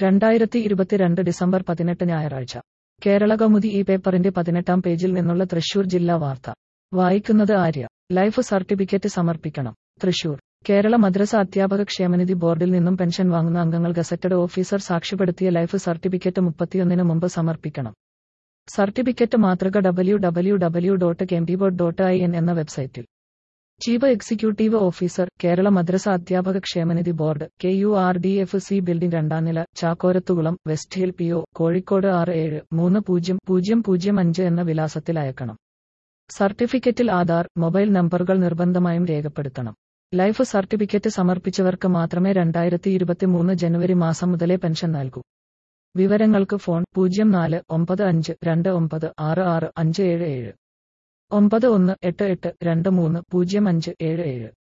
രണ്ടായിരത്തി ഇരുപത്തിരണ്ട് ഡിസംബർ പതിനെട്ട് ഞായറാഴ്ച കേരള കൗമുദി ഈ പേപ്പറിന്റെ പതിനെട്ടാം പേജിൽ നിന്നുള്ള തൃശൂർ ജില്ലാ വാർത്ത വായിക്കുന്നത് ആര്യ ലൈഫ് സർട്ടിഫിക്കറ്റ് സമർപ്പിക്കണം തൃശൂർ കേരള മദ്രസ അധ്യാപക ക്ഷേമനിധി ബോർഡിൽ നിന്നും പെൻഷൻ വാങ്ങുന്ന അംഗങ്ങൾ ഗസറ്റഡ് ഓഫീസർ സാക്ഷ്യപ്പെടുത്തിയ ലൈഫ് സർട്ടിഫിക്കറ്റ് മുപ്പത്തിയൊന്നിന് മുമ്പ് സമർപ്പിക്കണം സർട്ടിഫിക്കറ്റ് മാതൃക ഡബ്ല്യു ഡബ്ല്യു ഡബ്ല്യു ഡോട്ട് കെംഡിബോർഡ് ഡോട്ട് ഐ എൻ എന്ന വെബ്സൈറ്റിൽ ചീഫ് എക്സിക്യൂട്ടീവ് ഓഫീസർ കേരള മദ്രസ അധ്യാപക ക്ഷേമനിധി board K U R D F C building രണ്ടാം നില Chakkorathukulam west hill P O Kozhikode ആറ് ഏഴ് മൂന്ന് പൂജ്യം പൂജ്യം പൂജ്യം അഞ്ച് എന്ന വിലാസത്തിൽ അയക്കണം സർട്ടിഫിക്കറ്റിൽ ആധാർ മൊബൈൽ നമ്പറുകൾ നിർബന്ധമായും രേഖപ്പെടുത്തണം ലൈഫ് സർട്ടിഫിക്കറ്റ് സമർപ്പിച്ചവർക്ക് മാത്രമേ രണ്ടായിരത്തി ഇരുപത്തിമൂന്ന് ജനുവരി മാസം മുതലേ പെൻഷൻ നൽകൂ വിവരങ്ങൾക്ക് ഫോൺ പൂജ്യം നാല് ഒമ്പത് അഞ്ച് രണ്ട് ഒമ്പത് ആറ് ആറ് അഞ്ച് ഏഴ് ഏഴ് ഒമ്പത് ഒന്ന് എട്ട് എട്ട് രണ്ട് മൂന്ന് പൂജ്യം അഞ്ച് ഏഴ് ഏഴ്